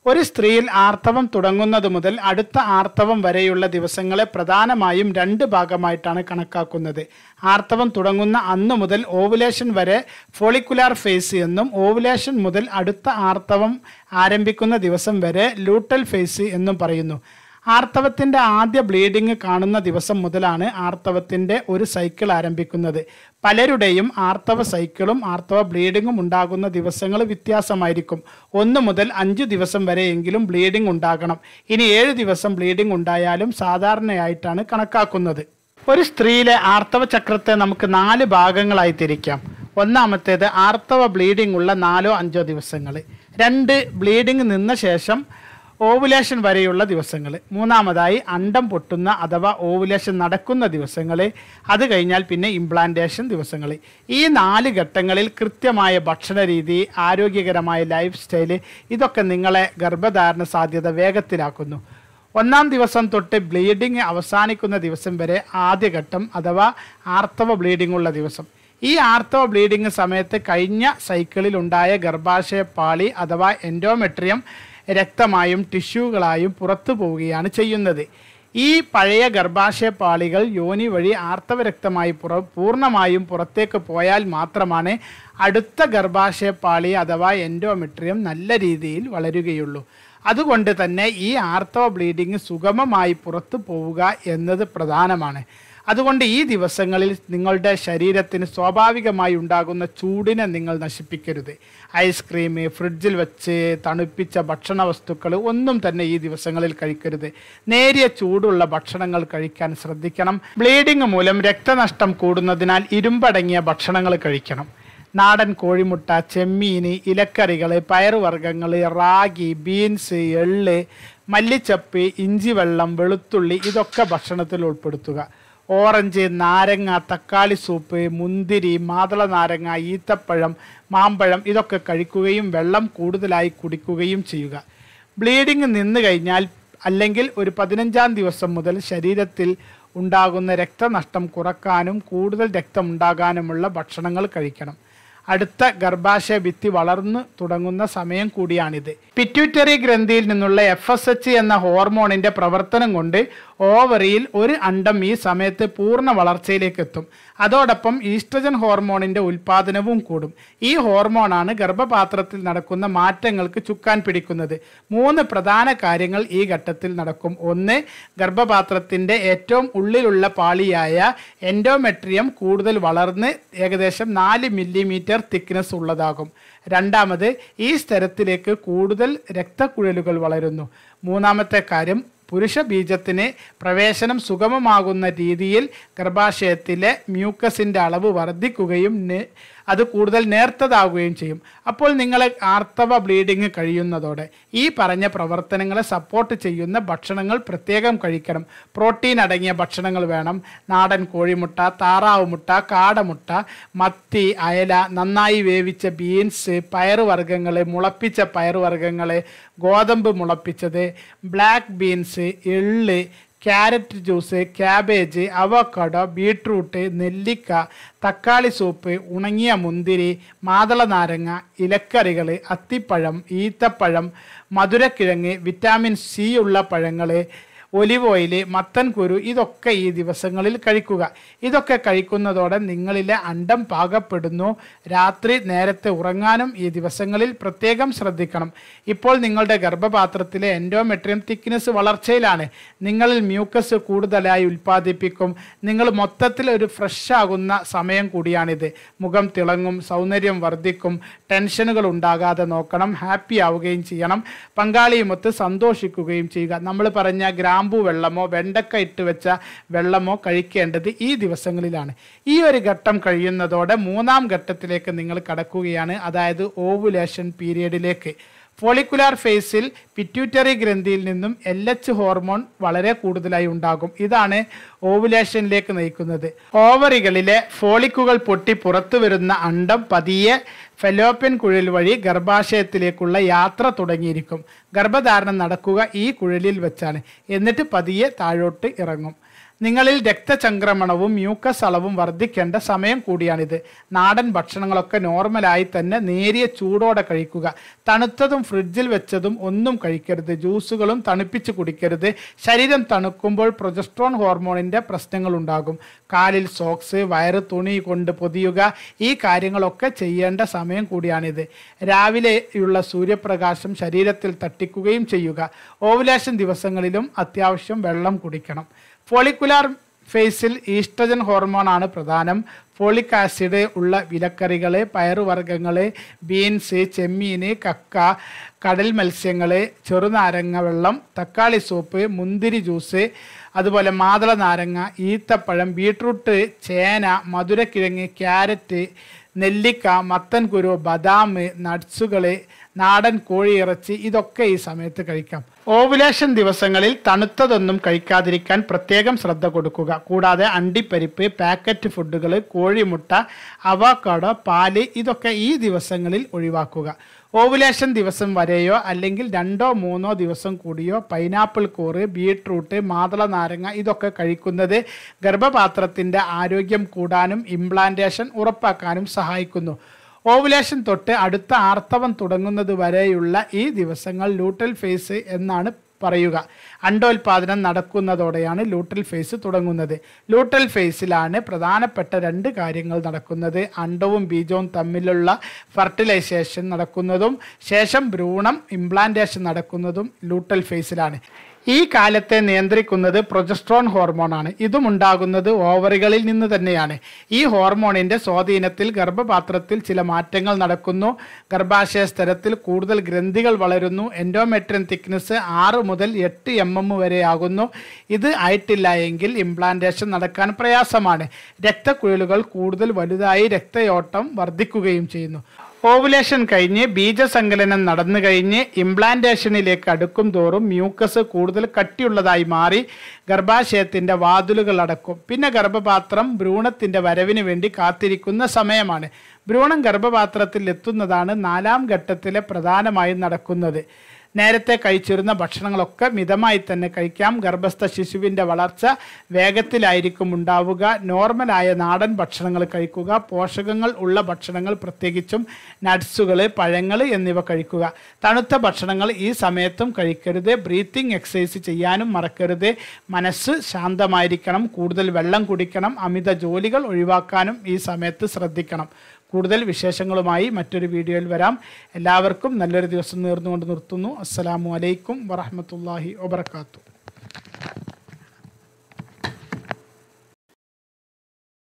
ഒരു സ്ത്രീയിൽ ആർത്തവം തുടങ്ങുന്നത് മുതൽ അടുത്ത ആർത്തവം വരെയുള്ള ദിവസങ്ങളെ പ്രധാനമായും രണ്ട് ഭാഗമായിട്ടാണ് കണക്കാക്കുന്നത് ആർത്തവം തുടങ്ങുന്ന അന്ന് മുതൽ ഓവുലേഷൻ വരെ ഫോളിക്കുലാർ ഫേസ് എന്നും ഓവുലേഷൻ മുതൽ അടുത്ത ആർത്തവം ആരംഭിക്കുന്ന ദിവസം വരെ ലൂട്ടൽ ഫേസ് എന്നും പറയുന്നു ആർത്തവത്തിന്റെ ആദ്യ ബ്ലീഡിംഗ് കാണുന്ന ദിവസം മുതലാണ് ആർത്തവത്തിന്റെ ഒരു സൈക്കിൾ ആരംഭിക്കുന്നത് പലരുടെയും ആർത്തവ സൈക്കിളും ആർത്തവ ബ്ലീഡിങ്ങും ഉണ്ടാകുന്ന ദിവസങ്ങൾ വ്യത്യാസമായിരിക്കും ഒന്ന് മുതൽ അഞ്ച് ദിവസം വരെയെങ്കിലും ബ്ലീഡിംഗ് ഉണ്ടാകണം ഇനി ഏഴ് ദിവസം ബ്ലീഡിംഗ് ഉണ്ടായാലും സാധാരണയായിട്ടാണ് കണക്കാക്കുന്നത് ഒരു സ്ത്രീയിലെ ആർത്തവ ചക്രത്തെ നമുക്ക് നാല് ഭാഗങ്ങളായി തിരിക്കാം ഒന്നാമത്തേത് ആർത്തവ ബ്ലീഡിംഗ് ഉള്ള നാലോ അഞ്ചോ ദിവസങ്ങൾ രണ്ട് ബ്ലീഡിംഗ് നിന്ന ശേഷം ഓവുലേഷൻ വരെയുള്ള ദിവസങ്ങൾ മൂന്നാമതായി അണ്ടം പൊട്ടുന്ന അഥവാ ഓവുലേഷൻ നടക്കുന്ന ദിവസങ്ങൾ അത് കഴിഞ്ഞാൽ പിന്നെ ഇംപ്ലാന്റേഷൻ ദിവസങ്ങൾ ഈ നാല് ഘട്ടങ്ങളിൽ കൃത്യമായ ഭക്ഷണ രീതി ആരോഗ്യകരമായ ലൈഫ് സ്റ്റൈല് ഇതൊക്കെ നിങ്ങളെ ഗർഭധാരണ സാധ്യത വേഗത്തിലാക്കുന്നു ഒന്നാം ദിവസം തൊട്ട് ബ്ലീഡിംഗ് അവസാനിക്കുന്ന ദിവസം വരെ ആദ്യഘട്ടം അഥവാ ആർത്തവ ബ്ലീഡിംഗ് ഉള്ള ദിവസം ഈ ആർത്തവ ബ്ലീഡിംഗ് സമയത്ത് കഴിഞ്ഞ സൈക്കിളിൽ ഉണ്ടായ ഗർഭാശയ പാളി അഥവാ എൻഡോമെട്രിയം രക്തമായും ടിഷ്യൂകളായും പുറത്തു പോവുകയാണ് ചെയ്യുന്നത് ഈ പഴയ ഗർഭാശയ പാളികൾ യോനി വഴി ആർത്തവ രക്തമായി പുറ പൂർണ്ണമായും പുറത്തേക്ക് പോയാൽ മാത്രമാണ് അടുത്ത ഗർഭാശയ പാളി അഥവാ എൻഡോമെട്രിയം നല്ല രീതിയിൽ വളരുകയുള്ളൂ അതുകൊണ്ട് തന്നെ ഈ ആർത്തവ ബ്ലീഡിങ് സുഗമമായി പുറത്തു പോവുക എന്നത് പ്രധാനമാണ് അതുകൊണ്ട് ഈ ദിവസങ്ങളിൽ നിങ്ങളുടെ ശരീരത്തിന് സ്വാഭാവികമായി ഉണ്ടാകുന്ന ചൂടിനെ നിങ്ങൾ നശിപ്പിക്കരുത് ഐസ്ക്രീം ഫ്രിഡ്ജിൽ വെച്ച് തണുപ്പിച്ച ഭക്ഷണ വസ്തുക്കൾ ഒന്നും തന്നെ ഈ ദിവസങ്ങളിൽ കഴിക്കരുത് നേരിയ ചൂടുള്ള ഭക്ഷണങ്ങൾ കഴിക്കാൻ ശ്രദ്ധിക്കണം ബ്ലീഡിംഗ് മൂലം രക്തനഷ്ടം കൂടുന്നതിനാൽ ഇരുമ്പടങ്ങിയ ഭക്ഷണങ്ങൾ കഴിക്കണം നാടൻ കോഴിമുട്ട ചെമ്മീൻ ഇലക്കറികൾ പയറുവർഗ്ഗങ്ങൾ റാഗി ബീൻസ് എള്ള് മല്ലിച്ചപ്പ് ഇഞ്ചി വെള്ളം വെളുത്തുള്ളി ഇതൊക്കെ ഭക്ഷണത്തിൽ ഉൾപ്പെടുത്തുക ഓറഞ്ച് നാരങ്ങ തക്കാളി സൂപ്പ് മുന്തിരി മാതള നാരങ്ങ ഈത്തപ്പഴം മാമ്പഴം ഇതൊക്കെ കഴിക്കുകയും വെള്ളം കൂടുതലായി കുടിക്കുകയും ചെയ്യുക ബ്ലീഡിംഗ് നിന്ന് കഴിഞ്ഞാൽ അല്ലെങ്കിൽ ഒരു പതിനഞ്ചാം ദിവസം മുതൽ ശരീരത്തിൽ ഉണ്ടാകുന്ന രക്തനഷ്ടം കുറക്കാനും കൂടുതൽ രക്തം ഉണ്ടാകാനുമുള്ള ഭക്ഷണങ്ങൾ കഴിക്കണം അടുത്ത ഗർഭാശയ ഭിത്തി വളർന്നു തുടങ്ങുന്ന സമയം കൂടിയാണിത് പിറ്റ്യൂറ്ററി ഗ്രന്ഥിയിൽ നിന്നുള്ള എഫ് എസ് എച്ച് എന്ന ഹോർമോണിന്റെ പ്രവർത്തനം കൊണ്ട് ഓവറിയിൽ ഒരു അണ്ടം ഈ സമയത്ത് പൂർണ്ണ വളർച്ചയിലേക്ക് എത്തും അതോടൊപ്പം ഈസ്ട്രജൻ ഹോർമോണിന്റെ ഉൽപാദനവും കൂടും ഈ ഹോർമോണാണ് ഗർഭപാത്രത്തിൽ നടക്കുന്ന മാറ്റങ്ങൾക്ക് ചുക്കാൻ പിടിക്കുന്നത് മൂന്ന് പ്രധാന കാര്യങ്ങൾ ഈ ഘട്ടത്തിൽ നടക്കും ഒന്ന് ഗർഭപാത്രത്തിന്റെ ഏറ്റവും ഉള്ളിലുള്ള പാളിയായ എൻഡോമെട്രിയം കൂടുതൽ വളർന്ന് ഏകദേശം നാല് മില്ലിമീറ്റർ തിക്നെസ് ഉള്ളതാകും രണ്ടാമത് ഈ സ്ഥലത്തിലേക്ക് കൂടുതൽ രക്തക്കുഴലുകൾ വളരുന്നു മൂന്നാമത്തെ കാര്യം പുരുഷ ബീജത്തിന് പ്രവേശനം സുഗമമാകുന്ന രീതിയിൽ ഗർഭാശയത്തിലെ മ്യൂക്കസിൻ്റെ അളവ് വർദ്ധിക്കുകയും നെ- അത് കൂടുതൽ നേർത്തതാവുകയും ചെയ്യും അപ്പോൾ നിങ്ങൾ ആർത്തവ ബ്ലീഡിങ് കഴിയുന്നതോടെ ഈ പറഞ്ഞ പ്രവർത്തനങ്ങളെ സപ്പോർട്ട് ചെയ്യുന്ന ഭക്ഷണങ്ങൾ പ്രത്യേകം കഴിക്കണം പ്രോട്ടീൻ അടങ്ങിയ ഭക്ഷണങ്ങൾ വേണം നാടൻ കോഴിമുട്ട താറാവ് മുട്ട കാടമുട്ട മത്തി അയല നന്നായി വേവിച്ച ബീൻസ് പയറുവർഗ്ഗങ്ങൾ മുളപ്പിച്ച പയറുവർഗ്ഗങ്ങൾ ഗോതമ്പ് മുളപ്പിച്ചത് ബ്ലാക്ക് ബീൻസ് എള്ള് carrot juice cabbage avocado beetroot നെല്ലിക്ക തക്കാളി സൂപ്പ് ഉണങ്ങിയ മുന്തിരി മാതള നാരങ്ങ ഇലക്കറികൾ അത്തിപ്പഴം ഈത്തപ്പഴം മധുരക്കിഴങ്ങ് വിറ്റാമിൻ സി ഉള്ള പഴങ്ങൾ ഒലിവ് ഓയില് മത്തൻ കുരു ഇതൊക്കെ ഈ ദിവസങ്ങളിൽ കഴിക്കുക ഇതൊക്കെ കഴിക്കുന്നതോടെ നിങ്ങളിലെ അണ്ടം പാകപ്പെടുന്നു രാത്രി നേരത്തെ ഉറങ്ങാനും ഈ ദിവസങ്ങളിൽ പ്രത്യേകം ശ്രദ്ധിക്കണം ഇപ്പോൾ നിങ്ങളുടെ ഗർഭപാത്രത്തിലെ എൻഡോമെട്രിയം തിക്നെസ് വളർച്ചയിലാണ് നിങ്ങളിൽ മ്യൂക്കസ് കൂടുതലായി ഉൽപ്പാദിപ്പിക്കും നിങ്ങൾ മൊത്തത്തിൽ ഒരു ഫ്രഷ് ആകുന്ന സമയം കൂടിയാണിത് മുഖം തിളങ്ങും സൗന്ദര്യം വർദ്ധിക്കും ടെൻഷനുകൾ ഉണ്ടാകാതെ നോക്കണം ഹാപ്പി ആവുകയും ചെയ്യണം പങ്കാളിയുമൊത്ത് സന്തോഷിക്കുകയും ചെയ്യുക നമ്മൾ പറഞ്ഞ ഗ്രാമ്പു വെള്ളമോ വെണ്ടക്ക ഇട്ട് വെച്ച വെള്ളമോ കഴിക്കേണ്ടത് ഈ ദിവസങ്ങളിലാണ് ഈ ഒരു ഘട്ടം കഴിയുന്നതോടെ മൂന്നാം ഘട്ടത്തിലേക്ക് നിങ്ങൾ കടക്കുകയാണ് അതായത് ഓവുലേഷൻ പീരിയഡിലേക്ക് ഫോളിക്കുലാർ ഫേസിൽ പിറ്റ്യൂറ്ററി ഗ്രന്ഥിയിൽ നിന്നും എൽ എച്ച് ഹോർമോൺ വളരെ കൂടുതലായി ഉണ്ടാകും ഇതാണ് ഓവുലേഷനിലേക്ക് നയിക്കുന്നത് ഓവറികളിലെ ഫോളിക്കുകൾ പൊട്ടി പുറത്തു വരുന്ന അണ്ടം പതിയെ ഫെലോപ്യൻ കുഴൽ വഴി ഗർഭാശയത്തിലേക്കുള്ള യാത്ര തുടങ്ങിയിരിക്കും ഗർഭധാരണം നടക്കുക ഈ കുഴലിൽ വെച്ചാണ് എന്നിട്ട് പതിയെ താഴോട്ട് ഇറങ്ങും നിങ്ങളിൽ രക്തചംക്രമണവും മ്യൂക്കസ് അളവും വർദ്ധിക്കേണ്ട സമയം കൂടിയാണിത് നാടൻ ഭക്ഷണങ്ങളൊക്കെ നോർമലായി തന്നെ നേരിയ ചൂടോടെ കഴിക്കുക തണുത്തതും ഫ്രിഡ്ജിൽ വെച്ചതും ഒന്നും കഴിക്കരുത് ജ്യൂസുകളും തണുപ്പിച്ച് കുടിക്കരുത് ശരീരം തണുക്കുമ്പോൾ പ്രൊജസ്ട്രോൺ ഹോർമോണിൻ്റെ പ്രശ്നങ്ങൾ ഉണ്ടാകും കാലിൽ സോക്സ് വയറ് തുണി കൊണ്ട് പൊതിയുക ഈ കാര്യങ്ങളൊക്കെ ചെയ്യേണ്ട സമയം കൂടിയാണിത് രാവിലെയുള്ള സൂര്യപ്രകാശം ശരീരത്തിൽ തട്ടിക്കുകയും ചെയ്യുക ഓവുലേഷൻ ദിവസങ്ങളിലും അത്യാവശ്യം വെള്ളം കുടിക്കണം ഫോളിക്കുലാർ ഫേസിൽ ഈസ്ട്രജൻ ഹോർമോണാണ് പ്രധാനം ഫോളിക് ആസിഡ് ഉള്ള വിലക്കറികൾ പയറുവർഗ്ഗങ്ങൾ ബീൻസ് ചെമ്മീൻ കക്ക കടൽ മത്സ്യങ്ങൾ ചെറുനാരങ്ങ വെള്ളം തക്കാളി സൂപ്പ് മുന്തിരി ജ്യൂസ് അതുപോലെ മാതള നാരങ്ങ ഈത്തപ്പഴം ബീട്രൂട്ട് ചേന മധുരക്കിഴങ്ങ് ക്യാരറ്റ് നെല്ലിക്ക മത്തൻകുരു ബദാം നട്സുകൾ നാടൻ കോഴിയിറച്ചി ഇതൊക്കെ ഈ സമയത്ത് കഴിക്കാം ഓവുലേഷൻ ദിവസങ്ങളിൽ തണുത്തതൊന്നും കഴിക്കാതിരിക്കാൻ പ്രത്യേകം ശ്രദ്ധ കൊടുക്കുക കൂടാതെ അണ്ടിപ്പരിപ്പ് പാക്കറ്റ് ഫുഡുകൾ കോഴിമുട്ട അവക്കാടോ പാല് ഇതൊക്കെ ഈ ദിവസങ്ങളിൽ ഒഴിവാക്കുക ഓവുലേഷൻ ദിവസം വരെയോ അല്ലെങ്കിൽ രണ്ടോ മൂന്നോ ദിവസം കൂടിയോ പൈനാപ്പിൾ കൂറ് ബീട്രൂട്ട് മാതള നാരങ്ങ ഇതൊക്കെ കഴിക്കുന്നത് ഗർഭപാത്രത്തിൻ്റെ ആരോഗ്യം കൂടാനും ഇംപ്ലാന്റേഷൻ ഉറപ്പാക്കാനും സഹായിക്കുന്നു ഓവുലേഷൻ തൊട്ട് അടുത്ത ആർത്തവം തുടങ്ങുന്നത് വരെയുള്ള ഈ ദിവസങ്ങൾ ലൂട്ടൽ ഫേസ് എന്നാണ് പറയുക അണ്ടോൽപാദനം നടക്കുന്നതോടെയാണ് ലൂട്ടൽ ഫേസ് തുടങ്ങുന്നത് ലൂട്ടൽ ഫേസിലാണ് പ്രധാനപ്പെട്ട രണ്ട് കാര്യങ്ങൾ നടക്കുന്നത് അണ്ടവും ബീജവും തമ്മിലുള്ള ഫർട്ടിലൈസേഷൻ നടക്കുന്നതും ശേഷം ഭ്രൂണം ഇംപ്ലാന്റേഷൻ നടക്കുന്നതും ലൂട്ടൽ ഫേസിലാണ് ഈ കാലത്തെ നിയന്ത്രിക്കുന്നത് പ്രൊജസ്ട്രോൺ ഹോർമോണാണ് ഇതും ഉണ്ടാകുന്നത് ഓവറികളിൽ നിന്ന് തന്നെയാണ് ഈ ഹോർമോണിന്റെ സ്വാധീനത്തിൽ ഗർഭപാത്രത്തിൽ ചില മാറ്റങ്ങൾ നടക്കുന്നു ഗർഭാശയ സ്തരത്തിൽ കൂടുതൽ ഗ്രന്ഥികൾ വളരുന്നു എൻഡോമെട്രിയൻ തിക്നെസ് ആറ് മുതൽ എട്ട് എം എം വരെ ആകുന്നു ഇത് ആയിട്ടില്ല എങ്കിൽ ഇംപ്ലാന്റേഷൻ നടക്കാൻ പ്രയാസമാണ് രക്തക്കുഴലുകൾ കൂടുതൽ വലുതായി രക്തയോട്ടം വർദ്ധിക്കുകയും ചെയ്യുന്നു ഓവുലേഷൻ കഴിഞ്ഞ് ബീജസങ്കലനം നടന്നു കഴിഞ്ഞ് ഇംപ്ലാന്റേഷനിലേക്ക് അടുക്കും തോറും മ്യൂക്കസ് കൂടുതൽ കട്ടിയുള്ളതായി മാറി ഗർഭാശയത്തിന്റെ വാതിലുകൾ അടക്കും പിന്നെ ഗർഭപാത്രം ഭ്രൂണത്തിന്റെ വരവിന് വേണ്ടി കാത്തിരിക്കുന്ന സമയമാണ് ഭ്രൂണം ഗർഭപാത്രത്തിൽ എത്തുന്നതാണ് നാലാം ഘട്ടത്തിലെ പ്രധാനമായും നടക്കുന്നത് നേരത്തെ കഴിച്ചിരുന്ന ഭക്ഷണങ്ങളൊക്കെ മിതമായി തന്നെ കഴിക്കാം ഗർഭസ്ഥ ശിശുവിൻ്റെ വളർച്ച വേഗത്തിലായിരിക്കും ഉണ്ടാവുക നോർമലായ നാടൻ ഭക്ഷണങ്ങൾ കഴിക്കുക പോഷകങ്ങൾ ഉള്ള ഭക്ഷണങ്ങൾ പ്രത്യേകിച്ചും നട്സുകൾ പഴങ്ങൾ എന്നിവ കഴിക്കുക തണുത്ത ഭക്ഷണങ്ങൾ ഈ സമയത്തും കഴിക്കരുത് ബ്രീത്തിങ് എക്സസൈസ് ചെയ്യാനും മറക്കരുത് മനസ്സ് ശാന്തമായിരിക്കണം കൂടുതൽ വെള്ളം കുടിക്കണം അമിത ജോലികൾ ഒഴിവാക്കാനും ഈ സമയത്ത് ശ്രദ്ധിക്കണം കൂടുതൽ വിശേഷങ്ങളുമായി മറ്റൊരു വീഡിയോയിൽ വരാം എല്ലാവർക്കും നല്ലൊരു ദിവസം നേർന്നുകൊണ്ട് നിർത്തുന്നു അസ്സലാമു അലൈക്കും വറഹമത്തല്ലാഹി വബർക്കാത്തു